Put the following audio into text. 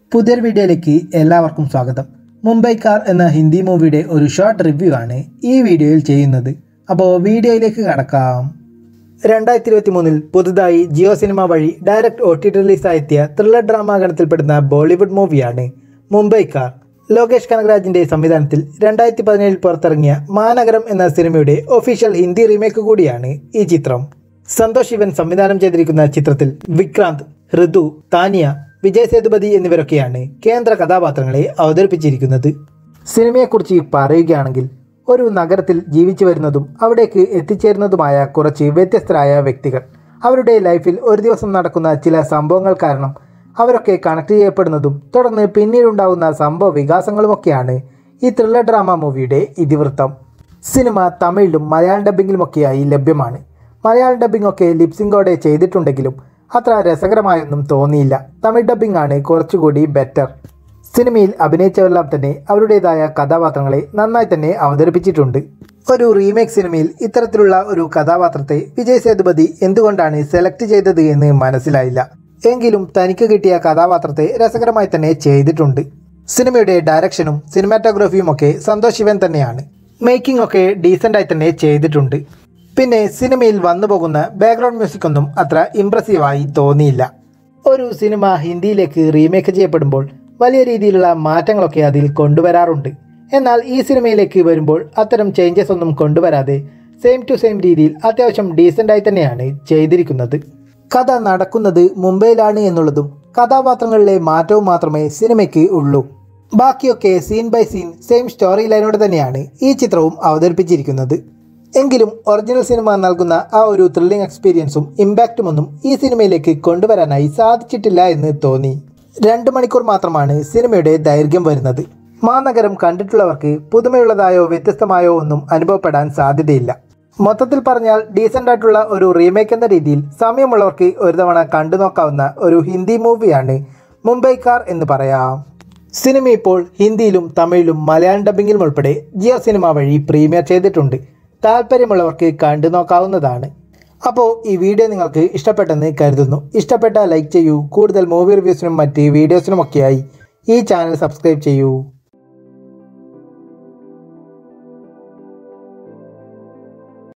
പുതിയൊരു വീഡിയോയിലേക്ക് എല്ലാവർക്കും സ്വാഗതം മുംബൈ കാർ എന്ന ഹിന്ദി മൂവിയുടെ ഒരു ഷോർട്ട് റിവ്യൂ ആണ് ഈ വീഡിയോയിൽ ചെയ്യുന്നത് അപ്പോൾ വീഡിയോയിലേക്ക് കടക്കാം രണ്ടായിരത്തി ഇരുപത്തി മൂന്നിൽ പുതുതായി ജിയോ സിനിമ വഴി ഡയറക്റ്റ് ഒ ടി റിലീസായെത്തിയ ത്രില്ലർ ഡ്രാമ ഗണത്തിൽപ്പെടുന്ന ബോളിവുഡ് മൂവിയാണ് മുംബൈ കാർ ലോകേഷ് കനകരാജിന്റെ സംവിധാനത്തിൽ രണ്ടായിരത്തി പതിനേഴിൽ പുറത്തിറങ്ങിയ മാനഗരം എന്ന സിനിമയുടെ ഒഫീഷ്യൽ ഹിന്ദി റീമേക്ക് കൂടിയാണ് ഈ ചിത്രം സന്തോഷ് ശിവൻ സംവിധാനം ചെയ്തിരിക്കുന്ന ചിത്രത്തിൽ വിക്രാന്ത് ഋതു താനിയ വിജയ് സേതുപതി എന്നിവരൊക്കെയാണ് കേന്ദ്ര കഥാപാത്രങ്ങളെ അവതരിപ്പിച്ചിരിക്കുന്നത് സിനിമയെക്കുറിച്ച് പറയുകയാണെങ്കിൽ ഒരു നഗരത്തിൽ ജീവിച്ചു വരുന്നതും അവിടേക്ക് എത്തിച്ചേരുന്നതുമായ കുറച്ച് വ്യത്യസ്തരായ വ്യക്തികൾ അവരുടെ ലൈഫിൽ ഒരു ദിവസം നടക്കുന്ന ചില സംഭവങ്ങൾ കാരണം അവരൊക്കെ കണക്ട് ചെയ്യപ്പെടുന്നതും തുടർന്ന് പിന്നീടുണ്ടാകുന്ന സംഭവ വികാസങ്ങളുമൊക്കെയാണ് ഈ ത്രില്ലർ ഡ്രാമ മൂവിയുടെ ഇതിവൃത്തം സിനിമ തമിഴിലും മലയാളം ഡബ്ബിങ്ങിലുമൊക്കെയായി ലഭ്യമാണ് മലയാളം ഡബ്ബിംഗ് ഒക്കെ ലിപ്സിംഗോടെ ചെയ്തിട്ടുണ്ടെങ്കിലും അത്ര രസകരമായൊന്നും തോന്നിയില്ല തമിഴ് ഡബ്ബിംഗ് ആണ് കുറച്ചുകൂടി ബെറ്റർ സിനിമയിൽ അഭിനയിച്ചവരെല്ലാം തന്നെ അവരുടേതായ കഥാപാത്രങ്ങളെ നന്നായി തന്നെ അവതരിപ്പിച്ചിട്ടുണ്ട് ഒരു റീമേക്ക് സിനിമയിൽ ഇത്തരത്തിലുള്ള ഒരു കഥാപാത്രത്തെ വിജയ് സേതുപതി എന്തുകൊണ്ടാണ് സെലക്ട് ചെയ്തത് എന്ന് മനസ്സിലായില്ല എങ്കിലും തനിക്ക് കിട്ടിയ കഥാപാത്രത്തെ രസകരമായി തന്നെ ചെയ്തിട്ടുണ്ട് സിനിമയുടെ ഡയറക്ഷനും സിനിമാറ്റോഗ്രഫിയും ഒക്കെ സന്തോഷ് ശിവൻ തന്നെയാണ് മേക്കിംഗ് ഒക്കെ ഡീസൻ്റായി തന്നെ ചെയ്തിട്ടുണ്ട് പിന്നെ സിനിമയിൽ വന്നു പോകുന്ന ബാക്ക്ഗ്രൗണ്ട് മ്യൂസിക് ഒന്നും അത്ര ഇമ്പ്രസീവായി തോന്നിയില്ല ഒരു സിനിമ ഹിന്ദിയിലേക്ക് റീമേക്ക് ചെയ്യപ്പെടുമ്പോൾ വലിയ രീതിയിലുള്ള മാറ്റങ്ങളൊക്കെ അതിൽ കൊണ്ടുവരാറുണ്ട് എന്നാൽ ഈ സിനിമയിലേക്ക് വരുമ്പോൾ അത്തരം ചേഞ്ചസ് ഒന്നും കൊണ്ടുവരാതെ സെയിം ടു സെയിം രീതിയിൽ അത്യാവശ്യം ഡീസൻ്റായി തന്നെയാണ് ചെയ്തിരിക്കുന്നത് കഥ നടക്കുന്നത് മുംബൈയിലാണ് എന്നുള്ളതും കഥാപാത്രങ്ങളിലെ മാറ്റവും മാത്രമേ സിനിമയ്ക്ക് ഉള്ളൂ ബാക്കിയൊക്കെ scene by scene same story ലൈനോട് തന്നെയാണ് ഈ ചിത്രവും അവതരിപ്പിച്ചിരിക്കുന്നത് എങ്കിലും ഒറിജിനൽ സിനിമ നൽകുന്ന ആ ഒരു ത്രില്ലിംഗ് എക്സ്പീരിയൻസും ഇമ്പാക്റ്റും ഒന്നും ഈ സിനിമയിലേക്ക് കൊണ്ടുവരാനായി സാധിച്ചിട്ടില്ല എന്ന് തോന്നി രണ്ട് മണിക്കൂർ മാത്രമാണ് സിനിമയുടെ ദൈർഘ്യം വരുന്നത് മാനഗരം കണ്ടിട്ടുള്ളവർക്ക് പുതുമയുള്ളതായോ വ്യത്യസ്തമായോ ഒന്നും അനുഭവപ്പെടാൻ സാധ്യതയില്ല മൊത്തത്തിൽ പറഞ്ഞാൽ ഡീസൻ്റ് ആയിട്ടുള്ള ഒരു റീമേക്ക് എന്ന രീതിയിൽ സമയമുള്ളവർക്ക് ഒരു തവണ കണ്ടു നോക്കാവുന്ന ഒരു ഹിന്ദി മൂവിയാണ് മുംബൈ കാർ എന്ന് പറയാം സിനിമ ഇപ്പോൾ ഹിന്ദിയിലും തമിഴിലും മലയാളം ഡബ്ബിങ്ങിലും ഉൾപ്പെടെ ജിയോ സിനിമ വഴി പ്രീമിയർ ചെയ്തിട്ടുണ്ട് താല്പര്യമുള്ളവർക്ക് കണ്ടു നോക്കാവുന്നതാണ് അപ്പോൾ ഈ വീഡിയോ നിങ്ങൾക്ക് ഇഷ്ടപ്പെട്ടെന്ന് കരുതുന്നു ഇഷ്ടപ്പെട്ട ലൈക്ക് ചെയ്യൂ കൂടുതൽ മൂവി റിവ്യൂസിനും മറ്റ് വീഡിയോസിനുമൊക്കെയായി ഈ ചാനൽ സബ്സ്ക്രൈബ് ചെയ്യൂ